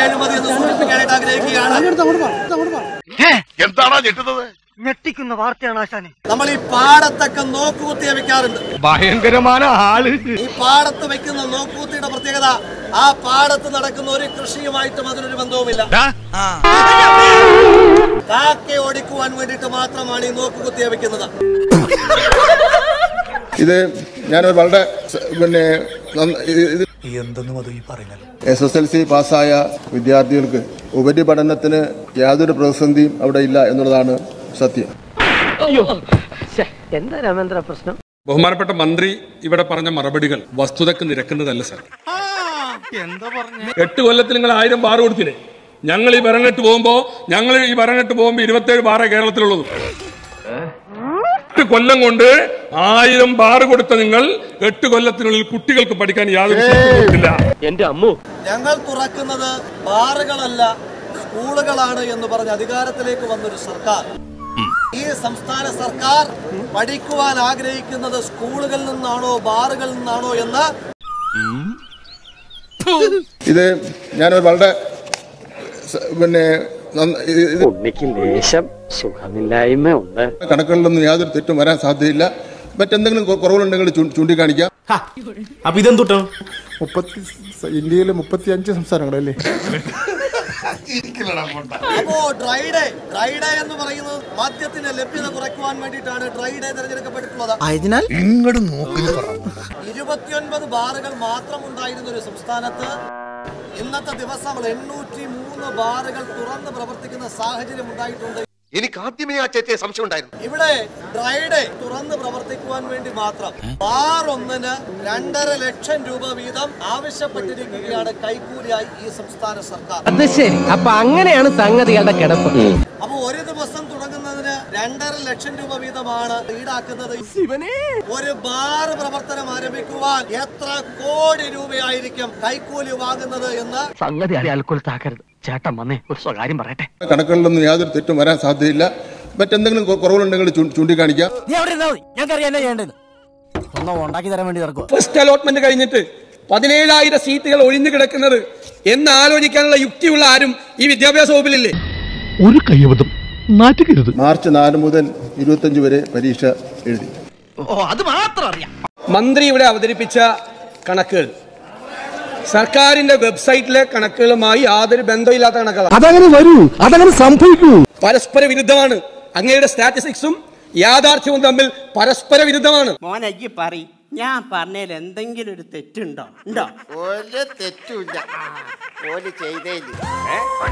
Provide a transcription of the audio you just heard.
അഴിമതി എന്ന് സൂചിപ്പിക്കാനായിട്ട് ആഗ്രഹിക്കുകയാണ് എന്താണോ ഞെട്ടുന്നത് ഞെട്ടിക്കുന്ന വാർത്തയാണ് ആശാനെ നമ്മൾ ഈ പാടത്തൊക്കെ നോക്കുകുത്തിയെ വെക്കാറുണ്ട് ഭയങ്കരമായ ആള് ഈ പാടത്ത് വെക്കുന്ന നോക്കുകുത്തിയുടെ പ്രത്യേകത ആ പാടത്ത് നടക്കുന്ന ഒരു കൃഷിയുമായിട്ടും അതിനൊരു ബന്ധവുമില്ല കാക്കയെ ഓടിക്കുവാൻ വേണ്ടിയിട്ട് മാത്രമാണ് ഈ നോക്കുകുത്തിയെ വെക്കുന്നത് ഇത് ഞാൻ വളരെ സ- പിന്നെ നന്ന- ഇത് എസ് എസ് എൽ സി പാസ്സായ വിദ്യാർത്ഥികൾക്ക് ഉപരിപഠനത്തിന് യാതൊരു പ്രതിസന്ധിയും അവിടെ ഇല്ല എന്നുള്ളതാണ് സത്യം എന്താ രാമേന്ദ്ര പ്രശ്നം ബഹുമാനപ്പെട്ട മന്ത്രി ഇവിടെ പറഞ്ഞ മറുപടികൾ വസ്തുതക്ക് നിരക്കുന്നതല്ല സാർ എട്ട് കൊല്ലത്തിൽ നിങ്ങൾ ആയിരം ബാർ കൊടുത്തില്ലേ ഞങ്ങൾ ഈ ഭരണട്ട് പോകുമ്പോ ഞങ്ങൾ ഈ ഭരണട്ട് പോകുമ്പോ ഇരുപത്തേഴ് ബാറേ കേരളത്തിലുള്ളത് എട്ട് കൊല്ലം കൊണ്ട് ആയിരം ബാർ കൊടുത്ത നിങ്ങൾ എട്ട് കൊല്ലത്തിനുള്ളിൽ കുട്ടികൾക്ക് പഠിക്കാൻ യാതൊരു ശക്തിയും കൊടുത്തില്ല എന്റെ അമ്മു ഞങ്ങൾ തുറക്കുന്നത് ബാറുകളല്ല സ്കൂളുകളാണ് എന്ന് പറഞ്ഞ് അധികാരത്തിലേക്ക് വന്നൊരു സർക്കാർ ഈ സംസ്ഥാന സർക്കാർ പഠിക്കുവാൻ ആഗ്രഹിക്കുന്നത് സ്കൂളുകളിൽ നിന്നാണോ ബാറുകളിൽ നിന്നാണോ എന്ന് ഇത് ഞാൻ വളരെ സ- പിന്നെ നന്ന- ഇത് ഇത് ഉണ്ണിക്ക് ലേശം സുഖമില്ലായ്മ ഉണ്ട് കണക്കുകളിലൊന്നും യാതൊരു തെറ്റും വരാൻ സാധ്യതയില്ല മറ്റെന്തെങ്കിലും കൊ- കുറവുകളുണ്ടെങ്കിൽ ചൂ- ചൂണ്ടിക്കാണിക്കാം അപ്പൊ ഇതെന്തുട്ടോ മുപ്പത്തി ഇന്ത്യയിലെ മുപ്പത്തി അഞ്ച് സംസ്ഥാനങ്ങളല്ലേ അപ്പോ ഡ്രൈ ഡേ ഡ്രൈ ഡേ എന്ന് പറയുന്നത് മദ്യത്തിന്റെ ലഭ്യത കുറയ്ക്കുവാൻ വേണ്ടിയിട്ടാണ് ഡ്രൈ ഡേ തിരഞ്ഞെടുക്കപ്പെട്ടിട്ടുള്ളത് ആയതിനാൽ ഇരുപത്തിയൊൻപത് ബാറുകൾ മാത്രം ഉണ്ടായിരുന്ന ഒരു സംസ്ഥാനത്ത് ഇന്നത്തെ ദിവസം എണ്ണൂറ്റി മൂന്ന് ബാറുകൾ തുറന്ന് പ്രവർത്തിക്കുന്ന സാഹചര്യം ഉണ്ടായിട്ടുണ്ട് എനിക്ക് ആദ്യമേ ആ ചേച്ചിയെ സംശയം ഉണ്ടായിരുന്നു ഇവിടെ ഡ്രൈ ഡേ തുറന്ന് പ്രവർത്തിക്കുവാൻ വേണ്ടി മാത്രം ബാർ ഒന്നിന് രണ്ടര ലക്ഷം രൂപ വീതം ആവശ്യപ്പെട്ടിരിക്കുകയാണ് കൈക്കൂലിയായി ഈ സംസ്ഥാന സർക്കാർ അത് ശരി അപ്പൊ അങ്ങനെയാണ് സംഗതികളുടെ കിടപ്പ് അപ്പൊ ഒരു ദിവസം തുടങ്ങുന്നതിന് രണ്ടര ലക്ഷം രൂപ വീതമാണ് ഈടാക്കുന്നത് ഒരു ബാർ പ്രവർത്തനം ആരംഭിക്കുവാൻ എത്ര കോടി രൂപയായിരിക്കും കൈക്കൂലി വാങ്ങുന്നത് എന്ന് സംഗതി അയാൾക്കൊരു താക്കരുത് ചേട്ടൻ വന്നേ ഒരു സ്വകാര്യം പറയട്ടെ കണക്കുകളിലൊന്നും യാതൊരു തെറ്റും വരാൻ സാധ്യതയില്ല മറ്റെന്തെങ്കിലും കൊ- കുറവുകളുണ്ടെങ്കിൽ ചൂ- ചൂണ്ടിക്കാണിക്കാം നീ അവിടെ ഇരുന്നാ മതി ഞങ്ങൾക്ക് അറിയാൻ ചെയ്യേണ്ടത് ഒന്നോ ഉണ്ടാക്കി തരാൻ വേണ്ടി ഇറക്കുക ഫസ്റ്റ് അലോട്ട്മെന്റ് കഴിഞ്ഞിട്ട് പതിനേഴായിരം സീറ്റുകൾ ഒഴിഞ്ഞു കിടക്കുന്നത് എന്ന് ആലോചിക്കാനുള്ള യുക്തിയുള്ള ആരും ഈ വിദ്യാഭ്യാസ വകുപ്പിലില്ലേ ഒരു കയ്യബദ്ധം നാറ്റുകരുത് മാർച്ച് നാല് മുതൽ ഇരുപത്തഞ്ച് വരെ പരീക്ഷ എഴുതി മന്ത്രി ഇവിടെ അവതരിപ്പിച്ച കണക്കുകൾ സർക്കാരിന്റെ വെബ്സൈറ്റിലെ കണക്കുകളുമായി യാതൊരു ബന്ധമില്ലാത്ത കണക്കുകളാണ് അതങ്ങനെ വരൂ അതങ്ങനെ സംഭവിക്കൂ പരസ്പര വിരുദ്ധമാണ് അങ്ങയുടെ സ്റ്റാറ്റിസ്റ്റിക്സും യാഥാർത്ഥ്യവും തമ്മിൽ പരസ്പര വിരുദ്ധമാണ് മോനയ്ക്ക് പറ ഞാൻ പറഞ്ഞതിൽ എന്തെങ്കിലും ഒരു തെറ്റുണ്ടോ ഉണ്ടോ ഒരു തെറ്റുമില്ല ഓല് ചെയ്തേല്